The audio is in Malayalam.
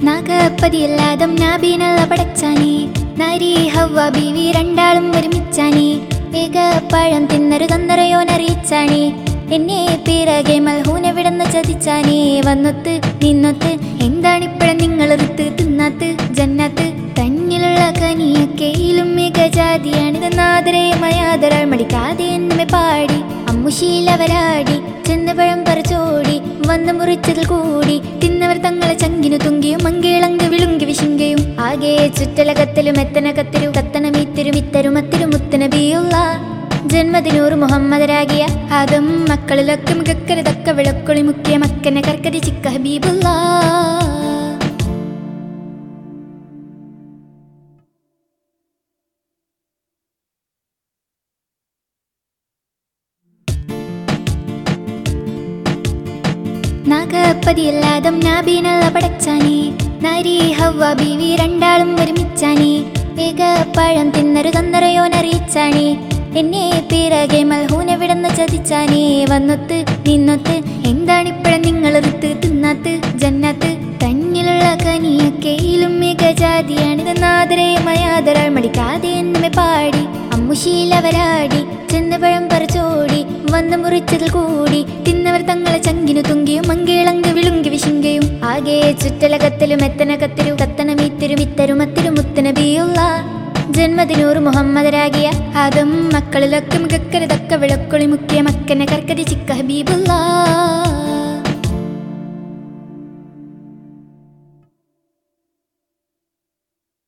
നാഗപ്പതിയല്ലാതും നാബീനുള്ള പടച്ചാനേ നാരി ഹവ്വ ബീവി രണ്ടാളും ഒരുമിച്ചാനേ ഏക പഴം തിന്നൊരു തന്നറയോനറിയിച്ചാനേ എന്നെ പിറകെ മൽഹൂന വിടന്ന് ചതിച്ചാനേ വന്നൊത്ത് നിന്നൊത്ത് എന്താണിപ്പഴം നിങ്ങളെറുത്ത് തിന്നാത്ത് ജന്നാത്ത് തന്നിലുള്ള കനിയൊക്കെയിലും മികജാതിയാണിത് നാദരേ മയാദരാൾ മടിക്കാതെ എന്നുമെ പാടി അമ്മുശീലവരാടി ചെന്നപഴം പറിച്ചോടി വന്ന് മുറിച്ചതിൽ കൂടി തിന്നവർ തങ്ങളെ ചങ്കിനു തുങ്കിയും മങ്കേളങ്ക് വിളുങ്കി വിശുങ്കയും ആകെ ചുറ്റലകത്തിലും എത്തനകത്തിരു കത്തനമീത്തിരും ഇത്തരും അത്തിരും മുത്തനബിയുള്ള ജന്മദിനൂറ് മുഹമ്മദരാകിയ ആദം മക്കളിലൊക്കെ മുഖക്കര തക്ക വിളക്കൊളി മുക്കിയ മക്കനെ കർക്കരി ചിക്ക ഹബീബുള്ള നാഗപ്പതിയല്ലാതും നാബീനുള്ള പടച്ചാനേ നാരി ഹവ്വ ബീവി രണ്ടാളും ഒരുമിച്ചാനേ ഏക പഴം തിന്നൊരു തന്നറയോനറിയിച്ചാനേ എന്നെ പിറകെ മൽഹൂന വിടന്ന് ചതിച്ചാനേ വന്നൊത്ത് നിന്നൊത്ത് എന്താണിപ്പഴം നിങ്ങളെറുത്ത് തിന്നാത്ത് ജന്നാത്ത് തന്നിലുള്ള കനിയൊക്കെയിലും മികജാതിയാണിത് നാദരേ മയാദരാൾ മടിക്കാതെ എന്നുമെ പാടി അമ്മുശീലവരാടി ചെന്നപഴം പറിച്ചോടി വന്ന് മുറിച്ചതിൽ കൂടി തിന്നവർ തങ്ങളെ ചങ്കിനു തുങ്കിയും മങ്കേളങ്ക് വിളുങ്കി വിശുങ്കയും ആകെ ചുറ്റലകത്തിലും എത്തനകത്തിരു കത്തനമീത്തിരും ഇത്തരും അത്തിരും മുത്തനബിയുള്ള ജന്മദിനൂറ് മുഹമ്മദരാകിയ ആദം മക്കളിലൊക്കെ മുഖക്കര തക്ക വിളക്കൊളി മുക്കിയ മക്കനെ കർക്കരി ചിക്ക ഹബീബുള്ള